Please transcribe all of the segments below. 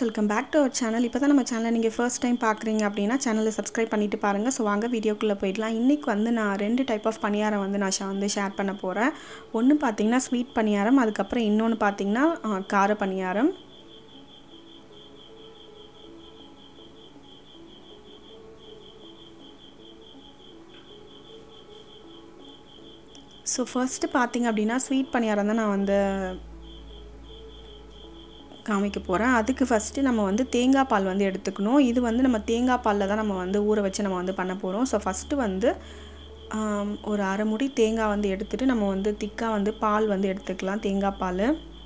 welcome back to our channel இப்போ தான் நம்ம சேனலை நீங்கள் ஃபர்ஸ்ட் டைம் பார்க்குறீங்க அப்படின்னா சேனலை சப்ஸ்கிரைப் பண்ணிட்டு பாருங்கள் ஸோ வாங்க வீடியோக்குள்ளே போயிடலாம் இன்றைக்கி வந்து நான் ரெண்டு டைப் ஆஃப் பணியாரம் வந்து நான் ஷா- வந்து ஷேர் பண்ண போகிறேன் ஒன்று பார்த்தீங்கன்னா ஸ்வீட் பணியாரம் அதுக்கப்புறம் இன்னொன்று பார்த்தீங்கன்னா ஆ, கார பணியாரம் ஸோ ஃபர்ஸ்ட்டு பார்த்தீங்க அப்படின்னா ஸ்வீட் பணியாரம் தான் நான் வந்து காமிக்க போகிறேன் அதுக்கு ஃபஸ்ட்டு நம்ம வந்து தேங்காய் பால் வந்து எடுத்துக்கணும் இது வந்து நம்ம தேங்காய் பாலில் தான் நம்ம வந்து ஊற வச்சு நம்ம வந்து பண்ண போகிறோம் ஸோ ஃபஸ்ட்டு வந்து ஆம், ஒரு அரை முடி தேங்காய் வந்து எடுத்துகிட்டு நம்ம வந்து திக்காக வந்து பால் வந்து எடுத்துக்கலாம் தேங்காய் பால்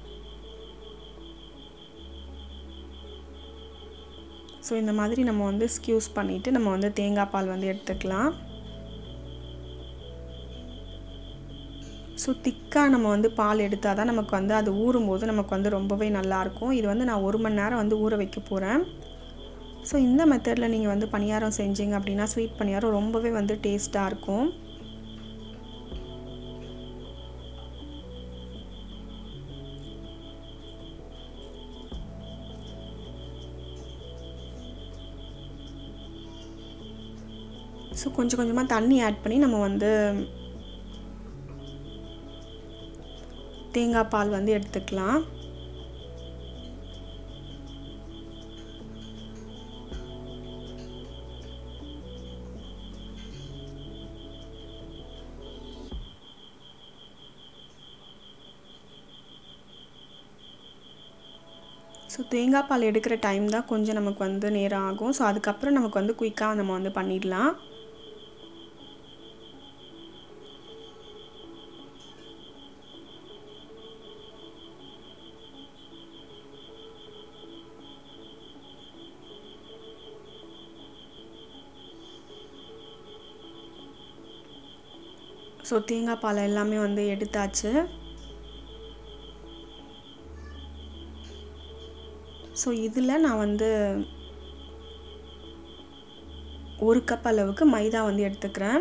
ஸோ இந்த மாதிரி நம்ம வந்து ஸ்கியூஸ் பண்ணிவிட்டு நம்ம வந்து தேங்காய் பால் வந்து எடுத்துக்கலாம் ஸோ திக்காக நம்ம வந்து பால் எடுத்தால் தான் நமக்கு வந்து அது ஊறும்போது நமக்கு வந்து ரொம்பவே நல்லாயிருக்கும் இது வந்து நான் ஒரு மணி நேரம் வந்து ஊற வைக்க போகிறேன் ஸோ இந்த மெத்தடில் நீங்கள் வந்து பணியாரம் செஞ்சீங்க அப்படின்னா ஸ்வீட் பணியாரம் ரொம்பவே வந்து டேஸ்ட்டாக இருக்கும் ஸோ கொஞ்சம் கொஞ்சமாக தண்ணி ஆட் பண்ணி நம்ம வந்து தேங்காய் பால் வந்து எடுத்துக்கலாம் ஸோ தேங்காய் பால் எடுக்கிற டைம் தான் கொஞ்சம் நமக்கு வந்து நேரம் ஆகும் ஸோ அதுக்கப்புறம் நமக்கு வந்து குயிக்காக நம்ம வந்து பண்ணிடலாம் ஸோ தேங்காய் பால் எல்லாமே வந்து எடுத்தாச்சு ஸோ இதில் நான் வந்து ஒரு கப் அளவுக்கு மைதா வந்து எடுத்துக்கிறேன்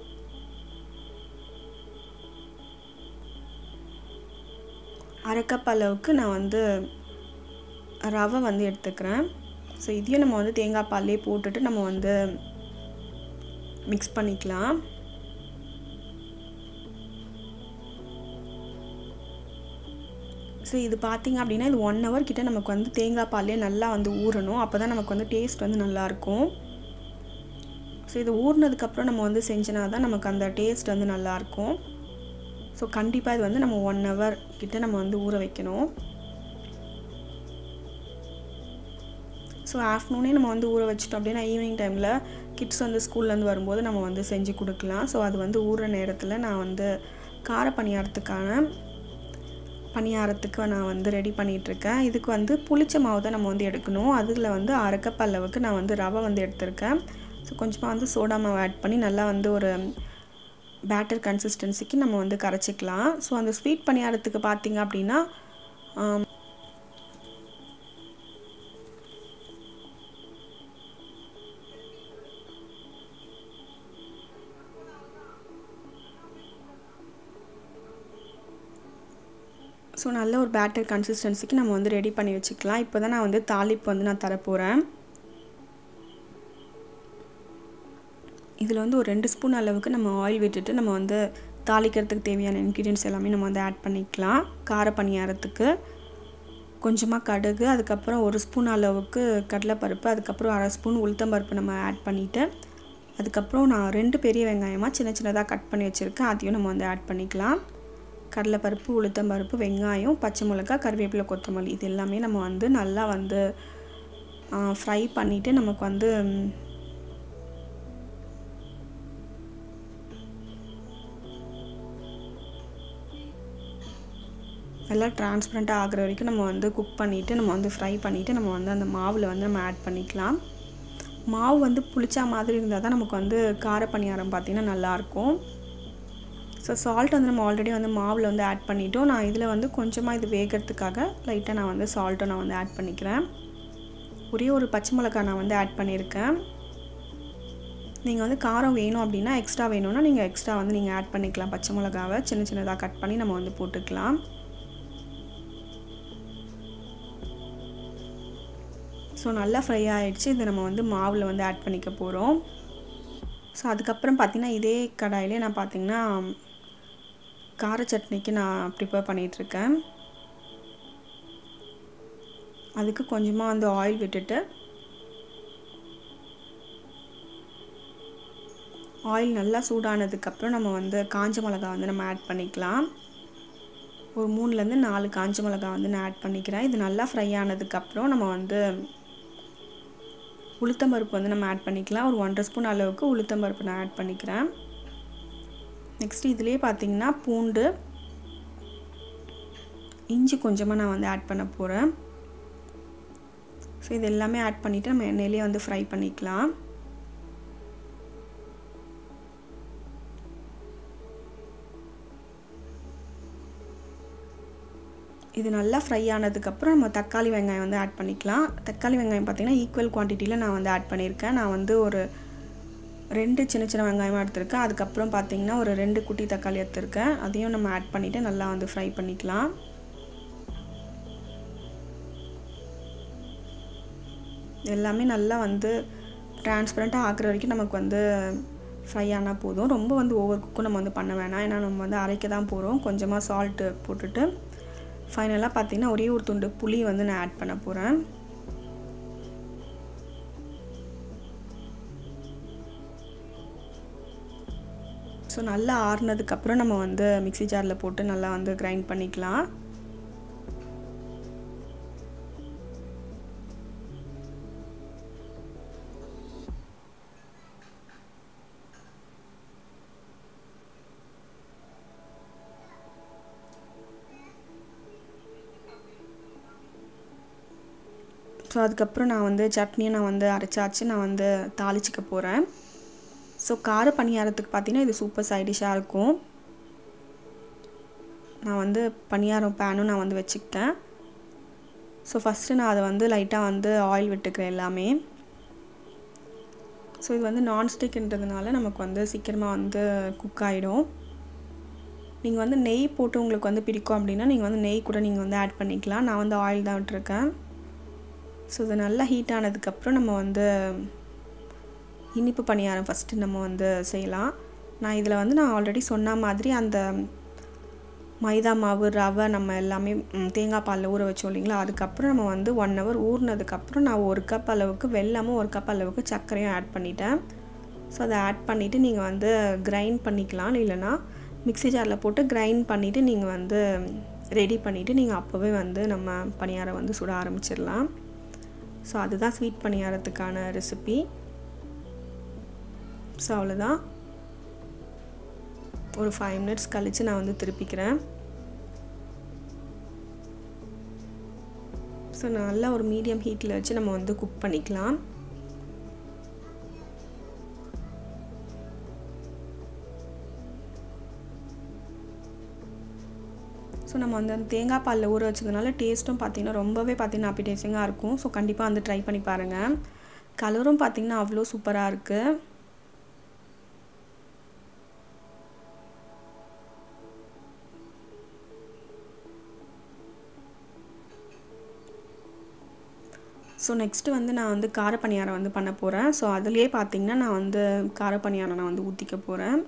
அரை கப் அளவுக்கு நான் வந்து ரவை வந்து எடுத்துக்கிறேன் ஸோ இதையும் நம்ம வந்து தேங்காய் பால்லே போட்டுட்டு நம்ம வந்து மிக்ஸ் பண்ணிக்கலாம் ஸோ இது பார்த்திங்க அப்படின்னா இது ஒன் ஹவர் கிட்ட நமக்கு வந்து தேங்காய் பால்லே நல்லா வந்து ஊறணும் அப்போ தான் நமக்கு வந்து டேஸ்ட் வந்து நல்லாயிருக்கும் ஸோ இது ஊறினதுக்கப்புறம் நம்ம வந்து செஞ்சனா தான் நமக்கு அந்த டேஸ்ட் வந்து நல்லாயிருக்கும் ஸோ கண்டிப்பாக இது வந்து நம்ம ஒன் ஹவர் கிட்ட நம்ம வந்து ஊற வைக்கணும் ஸோ ஆஃப்டர்நூனே நம்ம வந்து ஊற வச்சிட்டோம் அப்படின்னா ஈவினிங் டைமில் கிட்ஸ் வந்து ஸ்கூல்லேருந்து வரும்போது நம்ம வந்து செஞ்சு கொடுக்கலாம் ஸோ அது வந்து ஊற நேரத்தில் நான் வந்து கார பணியாரத்துக்கான பணியாரத்துக்கு நான் வந்து ரெடி பண்ணிகிட்ருக்கேன் இதுக்கு வந்து புளிச்ச மாவு தான் நம்ம வந்து எடுக்கணும் அதில் வந்து அரை கப் அளவுக்கு நான் வந்து ரவை வந்து எடுத்திருக்கேன் ஸோ கொஞ்சமாக வந்து சோடா மாவு ஆட் பண்ணி நல்லா வந்து ஒரு பேட்டர் கன்சிஸ்டன்சிக்கு நம்ம வந்து கரைச்சிக்கலாம் ஸோ அந்த ஸ்வீட் பணியாரத்துக்கு பார்த்தீங்க அப்படின்னா ஆம், ஸோ நல்ல ஒரு பேட்டர் கன்சிஸ்டன்சிக்கு நம்ம வந்து ரெடி பண்ணி வச்சுக்கலாம் இப்போ தான் நான் வந்து தாளிப்பு வந்து நான் தரப்போகிறேன் இதில் வந்து ஒரு ரெண்டு ஸ்பூன் அளவுக்கு நம்ம ஆயில் விட்டுட்டு நம்ம வந்து தாளிக்கிறதுக்கு தேவையான இன்க்ரீடியன்ஸ் எல்லாமே நம்ம வந்து ஆட் பண்ணிக்கலாம் கார பணியாரத்துக்கு கொஞ்சமாக கடுகு அதுக்கப்புறம் ஒரு ஸ்பூன் அளவுக்கு கடலைப்பருப்பு அதுக்கப்புறம் அரை ஸ்பூன் உளுத்தம்பருப்பு நம்ம ஆட் பண்ணிவிட்டு அதுக்கப்புறம் நான் ரெண்டு பெரிய வெங்காயமாக சின்ன சின்னதாக கட் பண்ணி வச்சுருக்கேன் அதையும் நம்ம வந்து ஆட் பண்ணிக்கலாம் கடலைப்பருப்பு உளுத்தம்பருப்பு வெங்காயம் பச்சை மிளகாய் கருவேப்பிலை கொத்தமல்லி இது எல்லாமே நம்ம வந்து நல்லா வந்து ஃப்ரை பண்ணிவிட்டு நமக்கு வந்து ம், நல்லா டிரான்ஸ்பரண்ட்டாக ஆகிற வரைக்கும் நம்ம வந்து குக் பண்ணிவிட்டு நம்ம வந்து ஃப்ரை பண்ணிவிட்டு நம்ம வந்து அந்த மாவில் வந்து நம்ம ஆட் பண்ணிக்கலாம் மாவு வந்து புளிச்சா மாதிரி இருந்தால் தான் நமக்கு வந்து கார பணியாரம் பார்த்திங்கன்னா நல்லாயிருக்கும் ஸோ சால்ட் வந்து நம்ம ஆல்ரெடி வந்து மாவில் வந்து ஆட் பண்ணிட்டோம் நான் இதில் வந்து கொஞ்சமாக இது வேகிறதுக்காக லைட்டாக நான் வந்து சால்ட்டும் நான் வந்து ஆட் பண்ணிக்கிறேன் ஒரே ஒரு பச்சை மிளகாய் நான் வந்து ஆட் பண்ணியிருக்கேன் நீங்கள் வந்து காரம் வேணும் அப்படின்னா எக்ஸ்ட்ரா வேணும்னா நீங்கள் எக்ஸ்ட்ரா வந்து நீங்கள் ஆட் பண்ணிக்கலாம் பச்சை மிளகாவை சின்ன சின்னதாக கட் பண்ணி நம்ம வந்து போட்டுக்கலாம் ஸோ நல்லா ஃப்ரை ஆகிடுச்சு இதை நம்ம வந்து மாவில் வந்து ஆட் பண்ணிக்க போகிறோம் ஸோ அதுக்கப்புறம் பார்த்திங்கன்னா இதே கடாயிலே நான் பார்த்திங்கன்னா கார சட்னிக்கு நான் ப்ரிப்பேர் பண்ணிகிட்ருக்கேன் அதுக்கு கொஞ்சமாக வந்து ஆயில் விட்டுட்டு ஆயில் நல்லா சூடானதுக்கப்புறம் நம்ம வந்து காஞ்ச மிளகா வந்து நம்ம ஆட் பண்ணிக்கலாம் ஒரு மூணுலேருந்து நாலு காஞ்ச மிளகா வந்து நான் ஆட் பண்ணிக்கிறேன் இது நல்லா ஃப்ரை ஆனதுக்கப்புறம் நம்ம வந்து உளுத்தம்பருப்பு வந்து நம்ம ஆட் பண்ணிக்கலாம் ஒரு ஒன்றரை ஸ்பூன் அளவுக்கு உளுத்தம்பருப்பு நான் ஆட் பண்ணிக்கிறேன் நெக்ஸ்ட் இதுலேயே பார்த்தீங்கன்னா பூண்டு இஞ்சி கொஞ்சமாக நான் வந்து ஆட் பண்ண போகிறேன் ஸோ இது எல்லாமே ஆட் பண்ணிவிட்டு நம்ம எண்ணெயிலே வந்து ஃப்ரை பண்ணிக்கலாம் இது நல்லா ஃப்ரை ஆனதுக்கப்புறம் நம்ம தக்காளி வெங்காயம் வந்து ஆட் பண்ணிக்கலாம் தக்காளி வெங்காயம் பார்த்திங்கன்னா ஈக்குவல் குவான்டிட்டியில் நான் வந்து ஆட் பண்ணியிருக்கேன் நான் வந்து ஒரு ரெண்டு சின்ன சின்ன வெங்காயமாக எடுத்திருக்கேன் அதுக்கப்புறம் பார்த்திங்கன்னா ஒரு ரெண்டு குட்டி தக்காளி எடுத்திருக்கேன் அதையும் நம்ம ஆட் பண்ணிவிட்டு நல்லா வந்து ஃப்ரை பண்ணிக்கலாம் எல்லாமே நல்லா வந்து டிரான்ஸ்பரண்ட்டாக ஆக்குற வரைக்கும் நமக்கு வந்து ஃப்ரை ஆனால் போதும் ரொம்ப வந்து ஓவர் குக்கும் நம்ம வந்து பண்ண வேணாம் ஏன்னா நம்ம வந்து அரைக்க தான் போகிறோம் கொஞ்சமாக சால்ட்டு போட்டுட்டு ஃபைனலாக பார்த்திங்கன்னா ஒரே ஒரு துண்டு புளி வந்து நான் ஆட் பண்ண போகிறேன் ஸோ நல்லா ஆறுனதுக்கப்புறம் நம்ம வந்து மிக்சி ஜாரில் போட்டு நல்லா வந்து கிரைண்ட் பண்ணிக்கலாம் ஸோ அதுக்கப்புறம் நான் வந்து சட்னியை நான் வந்து அரைச்சாச்சு நான் வந்து தாளிச்சிக்க போகிறேன் ஸோ கார பணியாரத்துக்கு பார்த்தீங்கன்னா இது சூப்பர் சைடிஷாக இருக்கும் நான் வந்து பணியாரம் பேனும் நான் வந்து வச்சுக்கிட்டேன் ஸோ ஃபஸ்ட்டு நான் அதை வந்து லைட்டாக வந்து ஆயில் விட்டுக்கிறேன் எல்லாமே ஸோ இது வந்து நான்ஸ்டிக்ன்றதுனால நமக்கு வந்து சீக்கிரமாக வந்து குக் ஆகிடும் நீங்கள் வந்து நெய் போட்டு உங்களுக்கு வந்து பிடிக்கும் அப்படின்னா நீங்கள் வந்து நெய் கூட நீங்கள் வந்து ஆட் பண்ணிக்கலாம் நான் வந்து ஆயில் தான் விட்டுருக்கேன் ஸோ இது நல்லா ஹீட் ஆனதுக்கப்புறம் நம்ம வந்து இனிப்பு பணியாரம் ஃபஸ்ட்டு நம்ம வந்து செய்யலாம் நான் இதில் வந்து நான் ஆல்ரெடி சொன்ன மாதிரி அந்த மைதா மாவு ரவை நம்ம எல்லாமே தேங்காய் பாலில் ஊற வச்சோம் இல்லைங்களா அதுக்கப்புறம் நம்ம வந்து ஒன் ஹவர் ஊறினதுக்கப்புறம் நான் ஒரு கப் அளவுக்கு வெல்லமும் ஒரு கப் அளவுக்கு சர்க்கரையும் ஆட் பண்ணிட்டேன் ஸோ அதை ஆட் பண்ணிவிட்டு நீங்கள் வந்து கிரைண்ட் பண்ணிக்கலாம் இல்லைனா மிக்ஸி ஜாரில் போட்டு கிரைண்ட் பண்ணிவிட்டு நீங்கள் வந்து ரெடி பண்ணிவிட்டு நீங்கள் அப்போவே வந்து நம்ம பணியாரம் வந்து சுட ஆரம்பிச்சிடலாம் ஸோ அதுதான் ஸ்வீட் பணியாரத்துக்கான ரெசிபி ஸோ அவ்வளோதான் ஒரு ஃபைவ் மினிட்ஸ் கழித்து நான் வந்து திருப்பிக்கிறேன் ஸோ நல்லா ஒரு மீடியம் ஹீட்டில் வச்சு நம்ம வந்து குக் பண்ணிக்கலாம் ஸோ நம்ம வந்து அந்த தேங்காய் பாலில் ஊற வச்சதுனால டேஸ்ட்டும் பார்த்திங்கன்னா ரொம்பவே பார்த்திங்கன்னா அப்பிடேசிங்காக இருக்கும் ஸோ கண்டிப்பாக வந்து ட்ரை பண்ணி பாருங்கள் கலரும் பார்த்திங்கன்னா அவ்வளோ சூப்பராக இருக்குது ஸோ நெக்ஸ்ட்டு வந்து நான் வந்து கார பணியாரம் வந்து பண்ண போகிறேன் ஸோ அதுலேயே பார்த்திங்கன்னா நான் வந்து கார பணியாரம் நான் வந்து ஊற்றிக்க போகிறேன்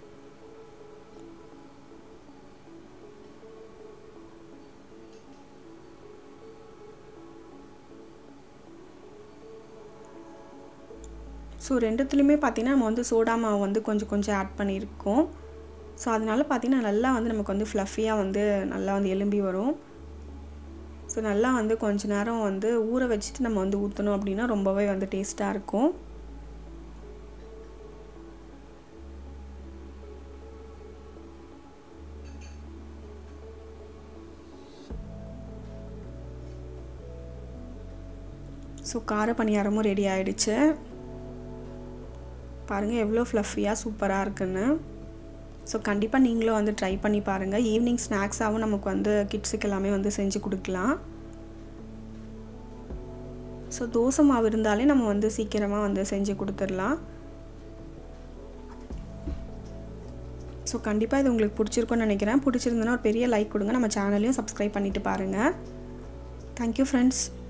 ஸோ ரெண்டுத்துலேயுமே பார்த்திங்கன்னா நம்ம வந்து சோடா மாவு வந்து கொஞ்சம் கொஞ்சம் ஆட் பண்ணியிருக்கோம் ஸோ அதனால பார்த்திங்கன்னா நல்லா வந்து நமக்கு வந்து ஃப்ளஃபியாக வந்து நல்லா வந்து எலும்பி வரும் ஸோ நல்லா வந்து கொஞ்ச நேரம் வந்து ஊற வச்சுட்டு நம்ம வந்து ஊற்றணும் அப்படின்னா ரொம்பவே வந்து டேஸ்ட்டாக இருக்கும் ஸோ கார பணியாரமும் ரெடி ஆயிடுச்சு பாருங்கள் எவ்வளோ ஃப்ளஃபியாக சூப்பராக இருக்குன்னு ஸோ கண்டிப்பாக நீங்களும் வந்து ட்ரை பண்ணி பாருங்கள் ஈவினிங் ஸ்நாக்ஸாகவும் நமக்கு வந்து கிட்ஸுக்கு எல்லாமே வந்து செஞ்சு கொடுக்கலாம் ஸோ தோசை மாவு இருந்தாலே நம்ம வந்து சீக்கிரமாக வந்து செஞ்சு கொடுத்துடலாம் ஸோ கண்டிப்பாக இது உங்களுக்கு பிடிச்சிருக்குன்னு நினைக்கிறேன் பிடிச்சிருந்தனா ஒரு பெரிய லைக் கொடுங்க நம்ம சேனலையும் சப்ஸ்கிரைப் பண்ணிவிட்டு பாருங்கள் தேங்க்யூ ஃப்ரெண்ட்ஸ்